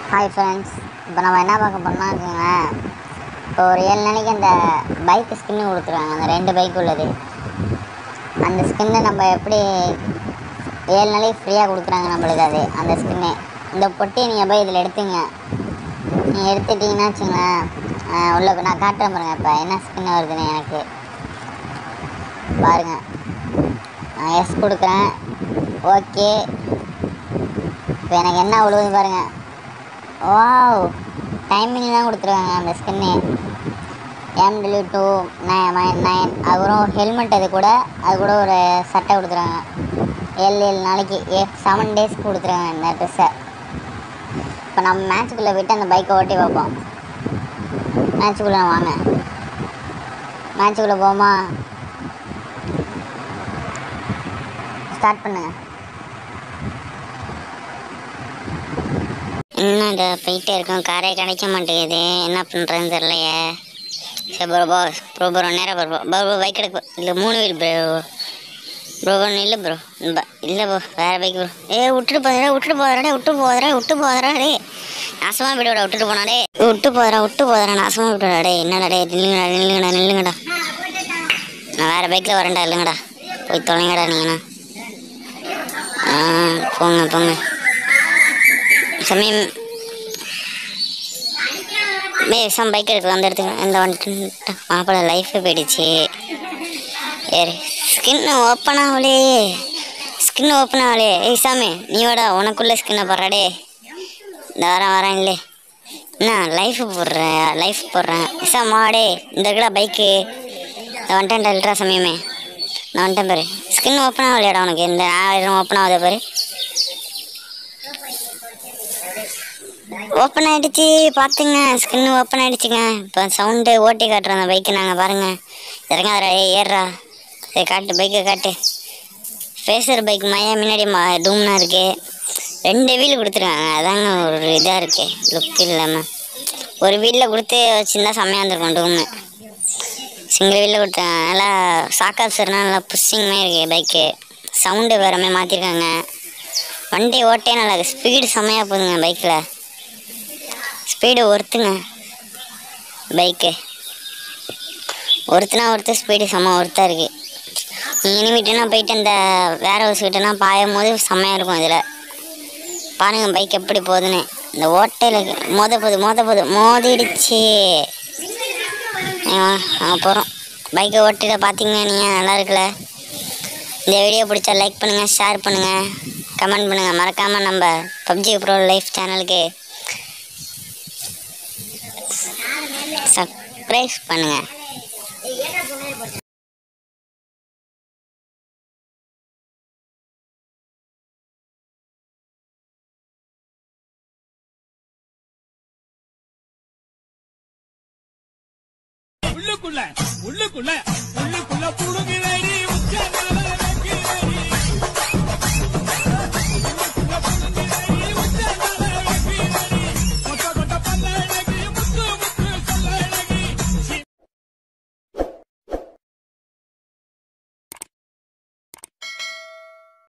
hi friends இப்போ நம்ம என்ன பார்க்க போறோம்னா வச்சுக்கோங்களேன் இப்போ ஒரு ஏழு நாளைக்கு அந்த பைக் ஸ்கின்னு கொடுத்துருவாங்க அந்த ரெண்டு பைக் உள்ளது அந்த ஸ்கின்னை நம்ம எப்படி ஏழு நாளைக்கு ஃப்ரீயாக கொடுக்குறாங்க நம்மளுக்கு அது அந்த ஸ்கின்னு இந்த பொட்டியை நீங்கள் போய் இதில் எடுத்துங்க நீங்கள் எடுத்துட்டிங்கன்னா வச்சுங்களேன் ஆஹ் உள்ள போய் நான் காட்டுறேன் பாருங்க இப்போ என்ன ஸ்கின் வருதுன்னு எனக்கு பாருங்கள் நான் எஸ் கொடுக்குறேன் ஓகே இப்போ எனக்கு என்ன விழுவுது பாருங்க வாவ் டைமிங் தான் கொடுத்துருவாங்க அந்த ஸ்கின்னு எம்டபிள்யூ டூ நைன் நைன் அப்புறம் ஹெல்மெட் அது கூட அது கூட ஒரு சட்டை கொடுத்துருவாங்க ஏழு ஏழு நாளைக்கு ஏ செவன் டேஸ்க்கு கொடுத்துருவாங்க இந்த ட்ரெஸ்ஸை இப்போ நம்ம மேட்ச்சுக்குள்ளே போயிட்டு அந்த பைக்கை ஓட்டி பார்ப்போம் மேட்ச்சுக்குள்ளே வாங்க மேட்ச்சுக்குள்ளே போமா ஸ்டார்ட் பண்ணுங்க இன்னும் இதை போயிட்டே இருக்கோம் காரே கிடைக்க மாட்டேங்குது என்ன பண்ணுறதுன்னு தெரியலையே சரி ப்ரோ போ ப்ரோ ப்ரோ நேராக ப்ரோ ப்ரோ ப்ரோ பைக் எடுக்க இல்லை மூணு வீல் ப்ரோ ப்ரோ ப்ரோ இல்லை ப்ரோ இல்லை ப்ரோ வேறு பைக் ப்ரோ ஏ விட்டுட்டு போதா விட்டுட்டு போதா விட்டு போதா விட்டு போதா டே நாசமாக விடுவாடா விட்டுட்டு போனாடே விட்டு போதா விட்டு போதா நாசமாக விட்டுடா டே என்னடா டே நில்லுங்கடா நில்லுங்கடா நில்லுங்கடா நான் வேறு பைக்கில் வரேன்டா இல்லைங்கடா போய் தொலைங்கடா நீங்கண்ணா ஆ போங்க போங்க சமயம் பேசாம பைக் எடுக்கலாம் அந்த இடத்துக்கு இந்த வந்துட்டு மாப்பிள்ள லைஃபே போயிடுச்சு ஏறு ஸ்கின் ஓப்பன் ஆகலே ஸ்கின் ஓப்பன் ஆகலே ஏய் சாமி நீ வாடா உனக்குள்ள ஸ்கின்னை போடுறாடே இந்த வரேன் வரேன் இல்லை என்ன லைஃப் போடுறேன் லைஃப் போடுறேன் சாம் வாடே இந்த இருக்கடா பைக்கு இந்த வந்துட்டேன் இல்லைடா சமயமே நான் வந்துட்டேன் பாரு ஸ்கின் ஓப்பன் ஆகலையாடா உனக்கு இந்த ஆயிரம் ஓப்பன் ஆகுது பாரு ஓப்பன் ஆயிடுச்சு பார்த்துங்க ஸ்கின் ஓப்பன் ஆயிடுச்சுங்க இப்போ சவுண்டு ஓட்டி காட்டுறோம் அந்த பைக்கு நாங்கள் பாருங்க இறங்காதடா ஏய் ஏறுறா சரி காட்டு பைக்கை காட்டு ஃபேஸர் பைக் மையா முன்னாடி மா டூம்னா இருக்கு ரெண்டு வீல் கொடுத்துருக்காங்க அதாங்க ஒரு இதாக இருக்கு லுக் இல்லாமல் ஒரு வீலில் கொடுத்து வச்சுருந்தா செம்மையாக இருந்திருக்கும் டூமு சிங்கிள் வீலில் கொடுத்தாங்க நல்லா சாக்காசுனா நல்லா புஷ்ஷிங்மே இருக்கு பைக்கு சவுண்டு வேறமே மாற்றிருக்காங்க வண்டி ஓட்டே நல்லா இருக்கு ஸ்பீடு செம்மையாக போகுதுங்க பைக்கில் ஸ்பீடு ஒருத்துங்க பைக்கு ஒருத்தனா ஒருத்தர் ஸ்பீடு செம்ம ஒருத்தா இருக்கு நீங்கள் இனிமேட்டுனா போயிட்டு அந்த வேற ஹவுஸ் கிட்டலாம் பாயும் போது செம்மையாக இருக்கும் இதில் பாருங்க பைக் எப்படி போகுதுன்னு இந்த ஓட்டையில் மோத போகுது மோத போகுது மோதிடுச்சு நாங்கள் போகிறோம் பைக்கை ஓட்டிட பார்த்தீங்கன்னா நீங்கள் நல்லா இருக்குல்ல இந்த வீடியோ பிடிச்சா லைக் பண்ணுங்கள் ஷேர் பண்ணுங்கள் கமெண்ட் பண்ணுங்கள் மறக்காமல் நம்ம பப்ஜி ப்ரோ லைஃப் சேனலுக்கு சப்ஸ்கிரைப் பண்ணுங்கள் உள்ளுக்குள்ள உள்ளுக்குள்ள உள்ளுக்குள்ள புடுங்கிற